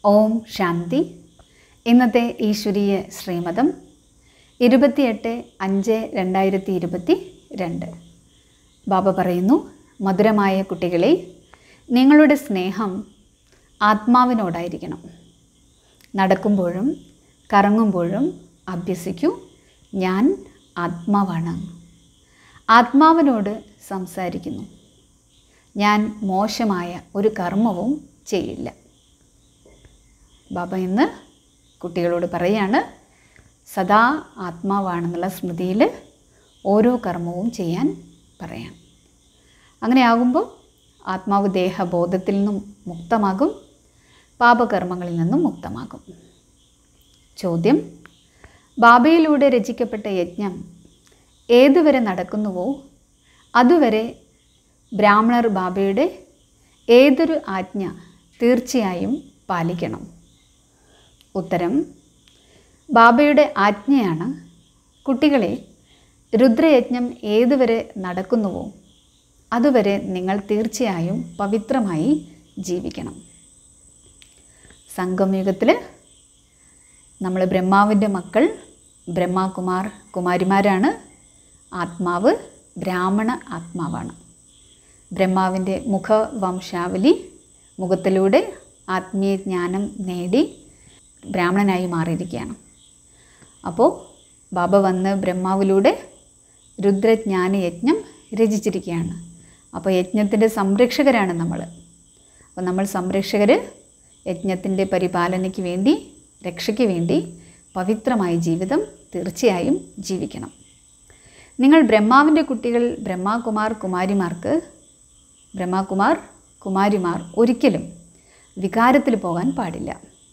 ഓം ശാന്തി ഇന്നത്തെ ഈശ്വരീയ ശ്രീമതം ഇരുപത്തിയെട്ട് അഞ്ച് രണ്ടായിരത്തി ഇരുപത്തി രണ്ട് ബാബ പറയുന്നു മധുരമായ കുട്ടികളെ നിങ്ങളുടെ സ്നേഹം ആത്മാവിനോടായിരിക്കണം നടക്കുമ്പോഴും കറങ്ങുമ്പോഴും അഭ്യസിക്കൂ ഞാൻ ആത്മാവാണ് ആത്മാവിനോട് സംസാരിക്കുന്നു ഞാൻ മോശമായ ഒരു കർമ്മവും ചെയ്യില്ല ബാബ ഇന്ന് കുട്ടികളോട് പറയാണ് സദാ ആത്മാവാണെന്നുള്ള സ്മൃതിയിൽ ഓരോ കർമ്മവും ചെയ്യാൻ പറയാം അങ്ങനെ ആകുമ്പോൾ ആത്മാവ് ദേഹബോധത്തിൽ നിന്നും മുക്തമാകും പാപകർമ്മങ്ങളിൽ നിന്നും മുക്തമാകും ചോദ്യം ബാബയിലൂടെ രചിക്കപ്പെട്ട യജ്ഞം ഏതുവരെ നടക്കുന്നുവോ അതുവരെ ബ്രാഹ്മണർ ബാബയുടെ ഏതൊരു ആജ്ഞ തീർച്ചയായും പാലിക്കണം ഉത്തരം ബാബയുടെ ആജ്ഞയാണ് കുട്ടികളെ രുദ്രയജ്ഞം ഏതുവരെ നടക്കുന്നുവോ അതുവരെ നിങ്ങൾ തീർച്ചയായും പവിത്രമായി ജീവിക്കണം സംഗമയുഗത്തിൽ നമ്മൾ ബ്രഹ്മാവിൻ്റെ മക്കൾ ബ്രഹ്മകുമാർ കുമാരിമാരാണ് ആത്മാവ് ബ്രാഹ്മണ ആത്മാവാണ് ബ്രഹ്മാവിൻ്റെ മുഖവംശാവലി മുഖത്തിലൂടെ ആത്മീയ ജ്ഞാനം നേടി ബ്രാഹ്മണനായി മാറിയിരിക്കുകയാണ് അപ്പോൾ ബാബ വന്ന് ബ്രഹ്മാവിലൂടെ രുദ്രജ്ഞാന യജ്ഞം രചിച്ചിരിക്കുകയാണ് അപ്പോൾ യജ്ഞത്തിൻ്റെ സംരക്ഷകരാണ് നമ്മൾ അപ്പോൾ നമ്മൾ സംരക്ഷകർ യജ്ഞത്തിൻ്റെ പരിപാലനയ്ക്ക് വേണ്ടി രക്ഷയ്ക്ക് വേണ്ടി പവിത്രമായ ജീവിതം തീർച്ചയായും ജീവിക്കണം നിങ്ങൾ ബ്രഹ്മാവിൻ്റെ കുട്ടികൾ ബ്രഹ്മകുമാർ കുമാരിമാർക്ക് ബ്രഹ്മകുമാർ കുമാരിമാർ ഒരിക്കലും വികാരത്തിൽ പോകാൻ പാടില്ല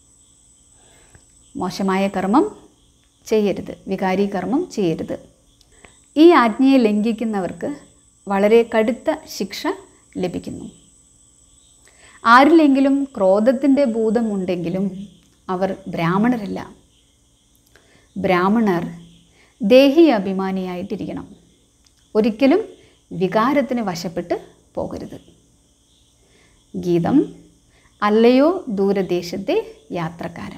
മോശമായ കർമ്മം ചെയ്യരുത് വികാരി കർമ്മം ചെയ്യരുത് ഈ ആജ്ഞയെ ലംഘിക്കുന്നവർക്ക് വളരെ കടുത്ത ശിക്ഷ ലഭിക്കുന്നു ആരിലെങ്കിലും ക്രോധത്തിൻ്റെ ഭൂതമുണ്ടെങ്കിലും അവർ ബ്രാഹ്മണരല്ല ബ്രാഹ്മണർ ദേഹി അഭിമാനിയായിട്ടിരിക്കണം ഒരിക്കലും വികാരത്തിന് വശപ്പെട്ട് പോകരുത് ഗീതം അല്ലയോ ദൂരദേശത്തെ യാത്രക്കാരാ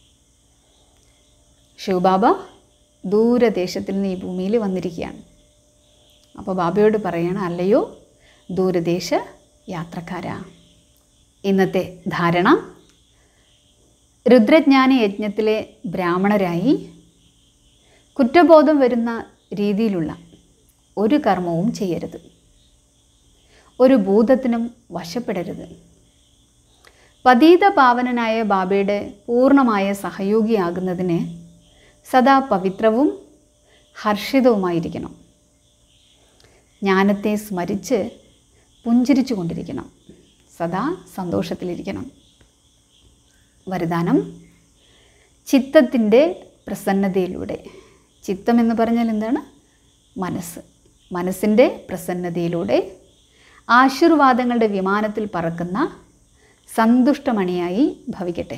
ശിവബാബ ദൂരദേശത്തിൽ നിന്ന് ഈ ഭൂമിയിൽ വന്നിരിക്കുകയാണ് അപ്പോൾ ബാബയോട് പറയണം അല്ലയോ ദൂരദേശ യാത്രക്കാരാ ഇന്നത്തെ ധാരണ രുദ്രജ്ഞാന യജ്ഞത്തിലെ ബ്രാഹ്മണരായി കുറ്റബോധം വരുന്ന രീതിയിലുള്ള ഒരു കർമ്മവും ചെയ്യരുത് ഒരു ഭൂതത്തിനും വശപ്പെടരുത് പതീത പാവനനായ ബാബയുടെ പൂർണ്ണമായ സഹയോഗിയാകുന്നതിന് സദാ പവിത്രവും ഹർഷിതവുമായിരിക്കണം ജ്ഞാനത്തെ സ്മരിച്ച് പുഞ്ചിരിച്ചു കൊണ്ടിരിക്കണം സദാ സന്തോഷത്തിലിരിക്കണം വരദാനം ചിത്തത്തിൻ്റെ പ്രസന്നതയിലൂടെ ചിത്തം എന്ന് പറഞ്ഞാൽ എന്താണ് മനസ്സ് മനസ്സിൻ്റെ പ്രസന്നതയിലൂടെ ആശീർവാദങ്ങളുടെ വിമാനത്തിൽ പറക്കുന്ന സന്തുഷ്ടമണിയായി ഭവിക്കട്ടെ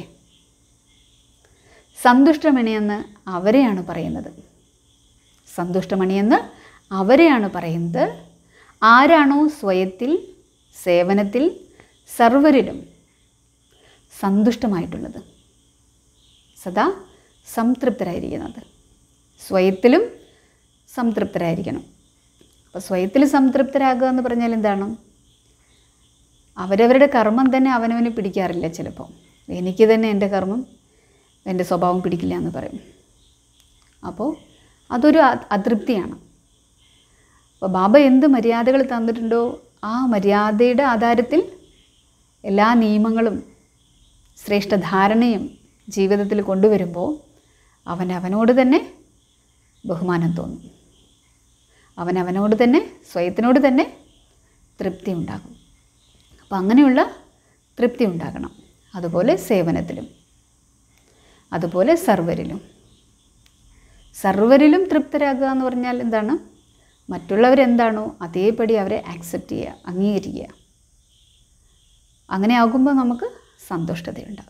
സന്തുഷ്ടമണിയെന്ന് അവരെയാണ് പറയുന്നത് സന്തുഷ്ടമണിയെന്ന് അവരെയാണ് പറയുന്നത് ആരാണോ സ്വയത്തിൽ സേവനത്തിൽ സർവരിലും സന്തുഷ്ടമായിട്ടുള്ളത് സദാ സംതൃപ്തരായിരിക്കുന്നത് സ്വയത്തിലും സംതൃപ്തരായിരിക്കണം അപ്പോൾ സ്വയത്തിൽ സംതൃപ്തരാകുക എന്ന് പറഞ്ഞാൽ എന്താണ് അവരവരുടെ കർമ്മം തന്നെ അവനവന് പിടിക്കാറില്ല ചിലപ്പോൾ എനിക്ക് തന്നെ എൻ്റെ കർമ്മം എൻ്റെ സ്വഭാവം പിടിക്കില്ല എന്ന് പറയും അപ്പോൾ അതൊരു അതൃപ്തിയാണ് അപ്പോൾ ബാബ എന്ത് മര്യാദകൾ തന്നിട്ടുണ്ടോ ആ മര്യാദയുടെ ആധാരത്തിൽ എല്ലാ നിയമങ്ങളും ശ്രേഷ്ഠധാരണയും ജീവിതത്തിൽ കൊണ്ടുവരുമ്പോൾ അവൻ അവനോട് തന്നെ ബഹുമാനം തോന്നും അവൻ അവനോട് തന്നെ സ്വയത്തിനോട് തന്നെ തൃപ്തി ഉണ്ടാകും അപ്പോൾ അങ്ങനെയുള്ള തൃപ്തി ഉണ്ടാകണം അതുപോലെ സേവനത്തിലും അതുപോലെ സർവരിലും സർവരിലും തൃപ്തരാകുക എന്ന് പറഞ്ഞാൽ എന്താണ് മറ്റുള്ളവരെന്താണോ അതേപടി അവരെ ആക്സെപ്റ്റ് ചെയ്യുക അംഗീകരിക്കുക അങ്ങനെ ആകുമ്പോൾ നമുക്ക് സന്തുഷ്ടതയുണ്ടാകും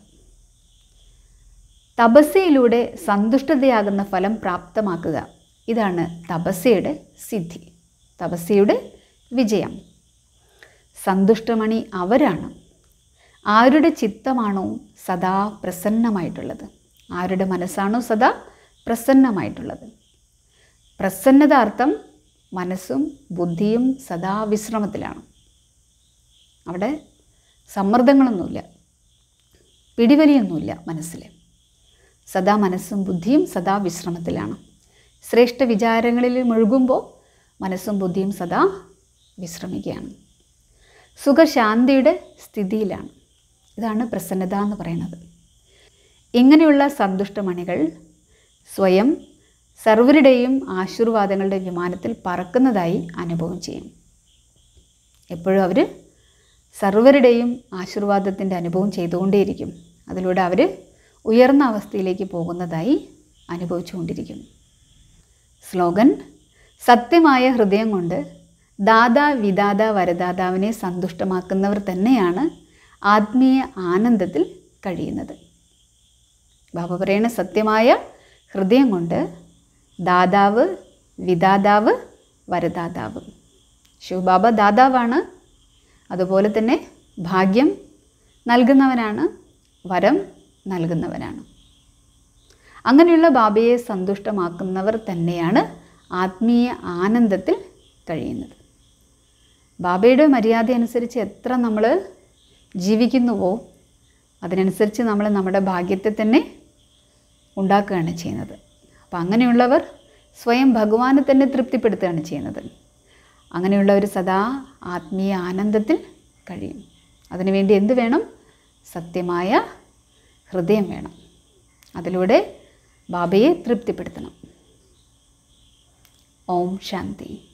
തപസ്യയിലൂടെ സന്തുഷ്ടതയാകുന്ന ഫലം പ്രാപ്തമാക്കുക ഇതാണ് തപസ്യയുടെ സിദ്ധി തപസ്യയുടെ വിജയം സന്തുഷ്ടമണി അവരാണ് ആരുടെ ചിത്തമാണോ സദാ പ്രസന്നമായിട്ടുള്ളത് ആരുടെ മനസ്സാണോ സദാ പ്രസന്നമായിട്ടുള്ളത് പ്രസന്നത അർത്ഥം മനസ്സും ബുദ്ധിയും സദാ വിശ്രമത്തിലാണ് അവിടെ സമ്മർദ്ദങ്ങളൊന്നുമില്ല പിടിവലിയൊന്നുമില്ല മനസ്സിൽ സദാ മനസ്സും ബുദ്ധിയും സദാ വിശ്രമത്തിലാണ് ശ്രേഷ്ഠ വിചാരങ്ങളിൽ മുഴുകുമ്പോൾ മനസ്സും ബുദ്ധിയും സദാ വിശ്രമിക്കുകയാണ് സുഖശാന്തിയുടെ സ്ഥിതിയിലാണ് ഇതാണ് പ്രസന്നത എന്ന് പറയുന്നത് ഇങ്ങനെയുള്ള സന്തുഷ്ടമണികൾ സ്വയം സർവരുടെയും ആശീർവാദങ്ങളുടെ വിമാനത്തിൽ പറക്കുന്നതായി അനുഭവം ചെയ്യും എപ്പോഴും അവർ സർവരുടെയും ആശീർവാദത്തിൻ്റെ അനുഭവം ചെയ്തുകൊണ്ടേയിരിക്കും അതിലൂടെ അവർ ഉയർന്ന അവസ്ഥയിലേക്ക് പോകുന്നതായി അനുഭവിച്ചുകൊണ്ടിരിക്കും സ്ലോഗൻ സത്യമായ ഹൃദയം കൊണ്ട് ദാദാ വിദാത വരദാതാവിനെ സന്തുഷ്ടമാക്കുന്നവർ തന്നെയാണ് ആത്മീയ ആനന്ദത്തിൽ കഴിയുന്നത് ബാബ പറയുന്ന സത്യമായ ഹൃദയം കൊണ്ട് ദാതാവ് വിദാതാവ് വരദാതാവ് ശിവബാബ ദാതാവാണ് അതുപോലെ തന്നെ ഭാഗ്യം നൽകുന്നവനാണ് വരം നൽകുന്നവനാണ് അങ്ങനെയുള്ള ബാബയെ സന്തുഷ്ടമാക്കുന്നവർ തന്നെയാണ് ആത്മീയ ആനന്ദത്തിൽ കഴിയുന്നത് ബാബയുടെ മര്യാദ അനുസരിച്ച് എത്ര നമ്മൾ ജീവിക്കുന്നുവോ അതിനനുസരിച്ച് നമ്മൾ നമ്മുടെ ഭാഗ്യത്തെ തന്നെ ഉണ്ടാക്കുകയാണ് ചെയ്യുന്നത് അപ്പോൾ അങ്ങനെയുള്ളവർ സ്വയം ഭഗവാനെ തന്നെ തൃപ്തിപ്പെടുത്തുകയാണ് ചെയ്യുന്നത് അങ്ങനെയുള്ളവർ സദാ ആത്മീയ ആനന്ദത്തിൽ കഴിയും അതിനുവേണ്ടി എന്ത് വേണം സത്യമായ ഹൃദയം വേണം അതിലൂടെ ബാബയെ തൃപ്തിപ്പെടുത്തണം ഓം ശാന്തി